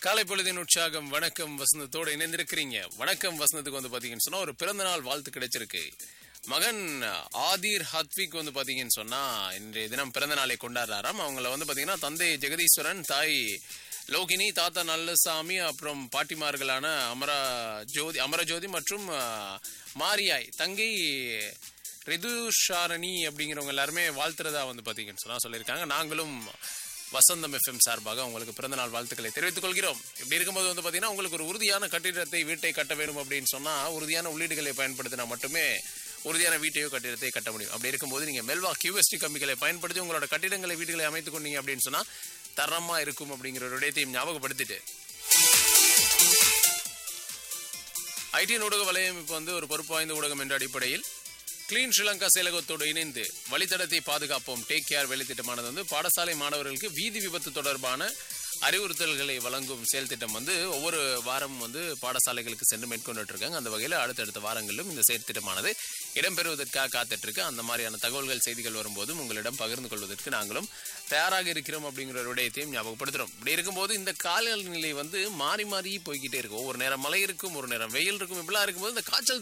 காலை பொழுதின் உற்சாகம் வணக்கம் வசந்தத்தோடு இணைந்திருக்கிறீங்க வணக்கம் வசந்தத்துக்கு வந்து பாத்தீங்கன்னு சொன்னா ஒரு பிறந்த நாள் வாழ்த்து கிடைச்சிருக்கு மகன் ஆதிர் ஹத்விக் வந்து பாத்தீங்கன்னு சொன்னா இன்றைய தினம் பிறந்த நாளை கொண்டாடுறாராம் அவங்கள வந்து பாத்தீங்கன்னா தந்தை ஜெகதீஸ்வரன் தாய் லோகினி தாத்தா நல்லசாமி அப்புறம் பாட்டிமார்களான அமரா ஜோதி அமரஜோதி மற்றும் அஹ், மாரியாய் தங்கை ரிதுஷாரணி அப்படிங்கிறவங்க எல்லாருமே வாழ்த்துறதா வந்து பாத்தீங்கன்னு சொன்னா சொல்லியிருக்காங்க நாங்களும் வசந்தம் எஃப்எம் சார்பாக உங்களுக்கு பிறந்தநாள் வாழ்த்துக்களை தெரிவித்துக் கொள்கிறோம் இப்படி இருக்கும்போது வந்து பாத்தீங்கன்னா உங்களுக்கு ஒரு உறுதியான கட்டிடத்தை வீட்டை கட்ட வேண்டும் அப்படின்னு சொன்னா உறுதியான உள்ளீடுகளை பயன்படுத்தினா மட்டுமே உறுதியான வீட்டையோ கட்டிடத்தை கட்ட முடியும் அப்படி இருக்கும்போது நீங்க மெல்வா கியூஎஸ்டி கம்பிகளை பயன்படுத்தி உங்களோட கட்டிடங்களை வீடுகளை அமைத்துக் கொண்டீங்க அப்படின்னு சொன்னா தரமா இருக்கும் அப்படிங்கிற ஒரு விடயத்தையும் ஞாபகப்படுத்திட்டு ஐடி ஊடக வலயம் இப்போ வந்து ஒரு பொறுப்பு வாய்ந்த ஊடகம் என்ற அடிப்படையில் கிளீன் ஸ்ரீலங்கா செயலகத்தோடு இணைந்து வழித்தடத்தை பாதுகாப்போம் டேக் கேர் வேலைத்திட்டமானது வந்து பாடசாலை மாணவர்களுக்கு வீதி விபத்து தொடர்பான அறிவுறுத்தல்களை வழங்கும் செயல் திட்டம் வந்து ஒவ்வொரு வாரமும் வந்து பாடசாலைகளுக்கு சென்று மேற்கொண்டுட்டு இருக்காங்க அந்த வகையில் அடுத்தடுத்த வாரங்களிலும் இந்த செயல் திட்டமானது இடம்பெறுவதற்காக காத்துட்டு இருக்கு அந்த மாதிரியான தகவல்கள் செய்திகள் வரும்போதும் உங்களிடம் பகிர்ந்து கொள்வதற்கு நாங்களும் தயாராக இருக்கிறோம் அப்படிங்கிற ஒரு விடயத்தையும் ஞாபகப்படுத்துறோம் இப்படி இருக்கும்போது இந்த காலநிலை வந்து மாறி மாறி போய்கிட்டே இருக்கும் ஒவ்வொரு நேரம் மழை இருக்கும் ஒரு நேரம் வெயில் இருக்கும் இப்படிலாம் இருக்கும்போது இந்த காய்ச்சல்